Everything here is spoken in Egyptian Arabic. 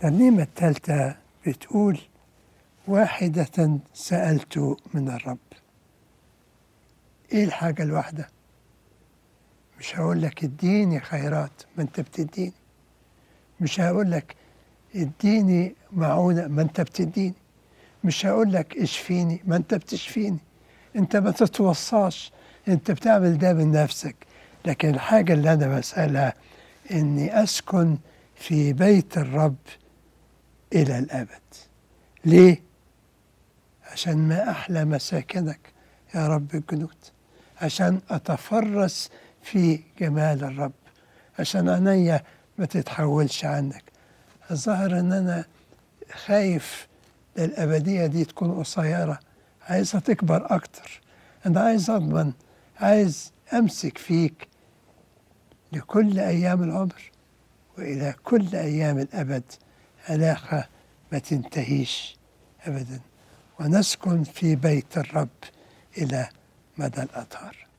الترنيمة الثالثة بتقول واحدة سألت من الرب ايه الحاجة الواحدة مش هقول لك اديني خيرات ما انت بتديني مش هقول لك اديني معونة ما انت بتديني مش هقول لك اشفيني ما انت بتشفيني انت ما تتوصاش انت بتعمل ده من نفسك لكن الحاجة اللي انا بسألها اني اسكن في بيت الرب الى الابد ليه عشان ما احلى مساكنك يا رب الجنود عشان اتفرس في جمال الرب عشان عينيا ما تتحولش عنك الظاهر ان انا خايف الابديه دي تكون قصيره عايزها تكبر اكتر انا عايز اضمن عايز امسك فيك لكل ايام العمر والى كل ايام الابد علاقه ما تنتهيش ابدا ونسكن في بيت الرب الى مدى الاطهار